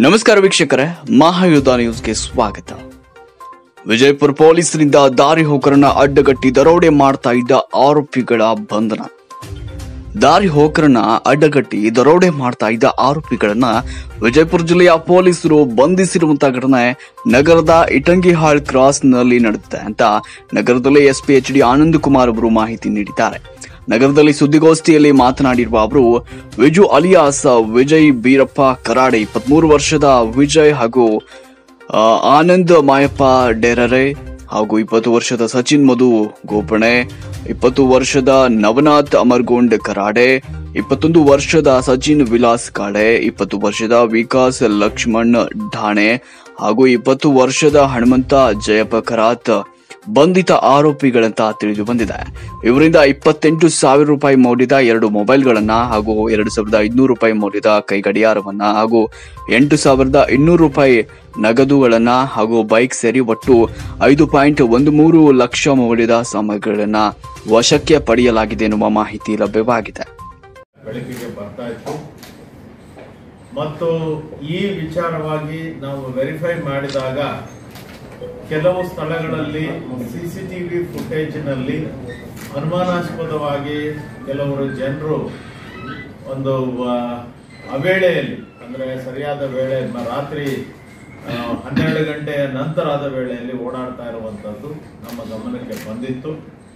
ನಮಸ್ಕಾರ ವೀಕ್ಷಕರೇ ಮಹಾಯುಧ ನ್ಯೂಸ್ಗೆ ಸ್ವಾಗತ ವಿಜಯಪುರ ಪೊಲೀಸರಿಂದ ದಾರಿ ಹೋಕರನ್ನ ಅಡ್ಡಗಟ್ಟಿ ದರೋಡೆ ಮಾಡ್ತಾ ಇದ್ದ ಆರೋಪಿಗಳ ಬಂಧನ ದಾರಿ ಹೋಕರನ್ನ ಅಡ್ಡಗಟ್ಟಿ ದರೋಡೆ ಮಾಡ್ತಾ ಇದ್ದ ಆರೋಪಿಗಳನ್ನ ವಿಜಯಪುರ ಜಿಲ್ಲೆಯ ಪೊಲೀಸರು ಬಂಧಿಸಿರುವಂತಹ ಘಟನೆ ನಗರದ ಇಟಂಗಿಹಾಳ್ ಕ್ರಾಸ್ ನಲ್ಲಿ ನಡೆದಿದೆ ಅಂತ ನಗರದಲ್ಲಿ SP H D Anand Kumar ಅವರು ಮಾಹಿತಿ ನೀಡಿದ್ದಾರೆ ನಗರದಲ್ಲಿ ಸುದ್ದಿಗೋಷ್ಠಿಯಲ್ಲಿ ಮಾತನಾಡಿರುವ ಅವರು ವಿಜು ಅಲಿಯಾಸ್ ವಿಜಯ್ ಬೀರಪ್ಪ ಕರಾಡೆ ಇಪ್ಪತ್ಮೂರು ವರ್ಷದ ವಿಜಯ್ ಹಾಗೂ ಆ, ಆನಂದ್ ಮಾಯಪ್ಪ ಡೇರರೆ ಹಾಗೂ ಇಪ್ಪತ್ತು ವರ್ಷದ ಸಚಿನ್ ಮಧು ಗೋಪಣೆ ಇಪ್ಪತ್ತು ವರ್ಷದ ನವನಾಥ್ ಅಮರ್ಗೊಂಡ್ ಕರಾಡೆ ಇಪ್ಪತ್ತೊಂದು ವರ್ಷದ ಸಚಿನ್ ವಿಲಾಸ್ ಕಾಡೆ ಇಪ್ಪತ್ತು ವರ್ಷದ ವಿಕಾಸ್ ಲಕ್ಷ್ಮಣ್ ಢಾಣೆ ಹಾಗೂ ಇಪ್ಪತ್ತು ವರ್ಷದ ಹನುಮಂತ ಜಯಪ್ಪ ಕರಾತ್ ಬಂಧಿತ ಆರೋಪಿಗಳಂತ ತಿಳಿದು ಬಂದಿದೆ ಇವರಿಂದ ಇಪ್ಪತ್ತೆಂಟು ಸಾವಿರ ರೂಪಾಯಿ ಮೌಲ್ಯದ ಎರಡು ಮೊಬೈಲ್ಗಳನ್ನ ಹಾಗೂ ಎರಡು ಸಾವಿರದ ಐದುನೂರು ರೂಪಾಯಿ ಮೌಲ್ಯದ ಕೈ ಗಡಿಯಾರವನ್ನ ಹಾಗೂ ಎಂಟು ಸಾವಿರದ ಇನ್ನೂರು ರೂಪಾಯಿ ನಗದುಗಳನ್ನ ಹಾಗೂ ಬೈಕ್ ಸೇರಿ ಒಟ್ಟು ಐದು ಪಾಯಿಂಟ್ ಒಂದು ಮೂರು ಲಕ್ಷ ಮೌಲ್ಯದ ಸಾಮಗ್ರಿಗಳನ್ನ ವಶಕ್ಕೆ ಪಡೆಯಲಾಗಿದೆ ಎನ್ನುವ ಮಾಹಿತಿ ಲಭ್ಯವಾಗಿದೆ ಬೆಳಕಿಗೆ ಬರ್ತಾ ಇತ್ತು ಮತ್ತು ಈ ವಿಚಾರವಾಗಿ ನಾವು ವೆರಿಫೈ ಮಾಡಿದಾಗ ಕೆಲವು ಸ್ಥಳಗಳಲ್ಲಿ ಸಿಸಿಟಿವಿ ಫುಟೇಜ್ನಲ್ಲಿ ಅನುಮಾನಾಸ್ಪದವಾಗಿ ಕೆಲವರು ಜನರು ಒಂದು ಆ, ಅವೇಳೆಯಲ್ಲಿ ಅಂದ್ರೆ ಸರಿಯಾದ ವೇಳೆ ಮ- ರಾತ್ರಿ ಆ, ಹನ್ನೆರಡು ಗಂಟೆಯ ನಂತರದ ವೇಳೆಯಲ್ಲಿ ಓಡಾಡ್ತಾ ಇರುವಂತದ್ದು ನಮ್ಮ ಗಮನಕ್ಕೆ ಬಂದಿತ್ತು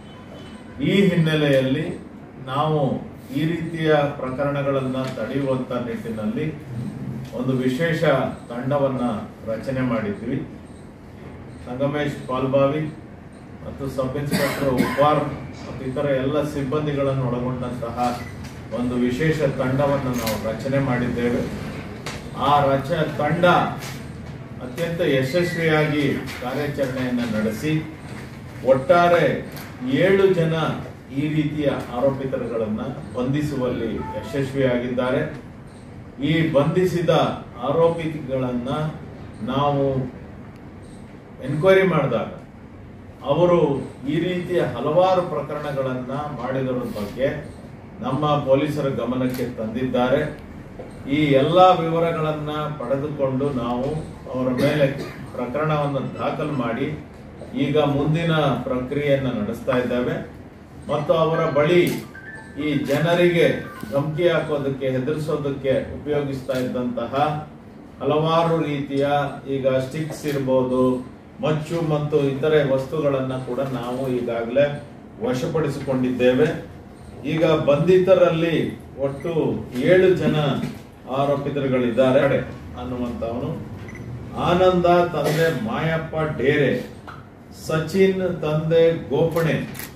ಈ ಹಿನ್ನೆಲೆಯಲ್ಲಿ ನಾವು ಈ ರೀತಿಯ ಪ್ರಕರಣಗಳನ್ನ ತಡೆಯುವಂತ ನಿಟ್ಟಿನಲ್ಲಿ ಒಂದು ವಿಶೇಷ ತಂಡವನ್ನ ರಚನೆ ಮಾಡಿದ್ವಿ ಸಂಗಮೇಶ್ ಪಾಲ್ಬಾವಿ ಮತ್ತು ಸಬ್ ಇನ್ಸ್ಪೆಕ್ಟರ್ ಉಪಾರ್ ಮತ್ತು ಇತರ ಎಲ್ಲ ಸಿಬ್ಬಂದಿಗಳನ್ನು ಒಳಗೊಂಡಂತಹ ಒಂದು ವಿಶೇಷ ತಂಡವನ್ನು ನಾವು ರಚನೆ ಮಾಡಿದ್ದೇವೆ ಆ ರಚ ತಂಡ ಅತ್ಯಂತ ಯಶಸ್ವಿಯಾಗಿ ಕಾರ್ಯಾಚರಣೆಯನ್ನು ನಡೆಸಿ ಒಟ್ಟಾರೆ ಏಳು ಜನ ಈ ರೀತಿಯ ಆರೋಪಿತರುಗಳನ್ನ ಬಂಧಿಸುವಲ್ಲಿ ಯಶಸ್ವಿಯಾಗಿದ್ದಾರೆ ಈ ಬಂಧಿಸಿದ ಆರೋಪಿಗಳನ್ನ ನಾವು ಎನ್ಕ್ವೈರಿ ಮಾಡಿದಾಗ ಅವರು ಈ ರೀತಿಯ ಹಲವಾರು ಪ್ರಕರಣಗಳನ್ನ ಮಾಡಿದರ ಬಗ್ಗೆ ನಮ್ಮ ಪೊಲೀಸರ ಗಮನಕ್ಕೆ ತಂದಿದ್ದಾರೆ ಈ ಎಲ್ಲಾ ವಿವರಗಳನ್ನ ಪಡೆದುಕೊಂಡು ನಾವು ಅವರ ಮೇಲೆ ಪ್ರಕರಣವನ್ನು ದಾಖಲು ಮಾಡಿ ಈಗ ಮುಂದಿನ ಪ್ರಕ್ರಿಯೆಯನ್ನು ನಡೆಸ್ತಾ ಇದ್ದೇವೆ ಮತ್ತು ಅವರ ಬಳಿ ಈ ಜನರಿಗೆ ಧಮಕಿ ಹಾಕೋದಕ್ಕೆ ಹೆದರಿಸೋದಕ್ಕೆ ಉಪಯೋಗಿಸ್ತಾ ಇದ್ದಂತಹ ಹಲವಾರು ರೀತಿಯ ಈಗ ಸ್ಟಿಕ್ಸ್ ಇರಬಹುದು ಮಚ್ಚು ಮತ್ತು ಇತರೆ ವಸ್ತುಗಳನ್ನ ಕೂಡ ನಾವು ಈಗಾಗಲೇ ವಶಪಡಿಸಿಕೊಂಡಿದ್ದೇವೆ ಈಗ ಬಂಧಿತರಲ್ಲಿ ಒಟ್ಟು ಏಳು ಜನ ಆರೋಪಿತರುಗಳಿದ್ದಾರೆ ಅನ್ನುವಂತವನು ಆನಂದ ತಂದೆ ಮಾಯಪ್ಪ ಡೇರೆ ಸಚಿನ್ ತಂದೆ ಗೋಪಣೆ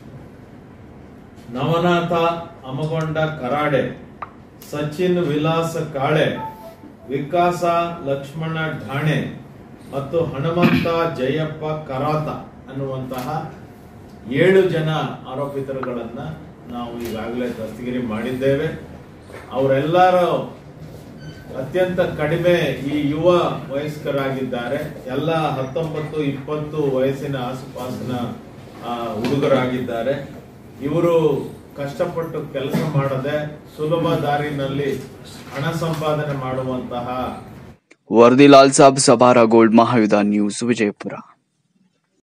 ನವನಾಥ ಅಮಗೊಂಡ ಕರಾಡೆ ಸಚಿನ್ ವಿಲಾಸ ಕಾಳೆ ವಿಕಾಸ ಲಕ್ಷ್ಮಣ ಢಾಣೆ ಮತ್ತು ಹನುಮಂತ ಜಯಪ್ಪ ಕರಾತ ಅನ್ನುವಂತಹ ಏಳು ಜನ ಆರೋಪಿತರುಗಳನ್ನ ನಾವು ಈಗಾಗಲೇ ದಸ್ತಗಿರಿ ಮಾಡಿದ್ದೇವೆ ಅವರೆಲ್ಲರೂ ಅತ್ಯಂತ ಕಡಿಮೆ ಈ ಯುವ ವಯಸ್ಕರಾಗಿದ್ದಾರೆ ಎಲ್ಲ ಹತ್ತೊಂಬತ್ತು ಇಪ್ಪತ್ತು ವಯಸ್ಸಿನ ಆಸುಪಾಸಿನ ಆ, ಹುಡುಗರಾಗಿದ್ದಾರೆ ಇವರು ಕಷ್ಟಪಟ್ಟು ಕೆಲಸ ಮಾಡದೆ ಸುಲಭ ದಾರಿನಲ್ಲಿ ಹಣ ಸಂಪಾದನೆ ಮಾಡುವಂತಹ ವರದಿ ಲಾಲ್ ಸಾಬ್ ಸಭಾರ ಗೋಲ್ಡ್ ಮಹಾಯುಧ ನ್ಯೂಸ್ ವಿಜಯಪುರ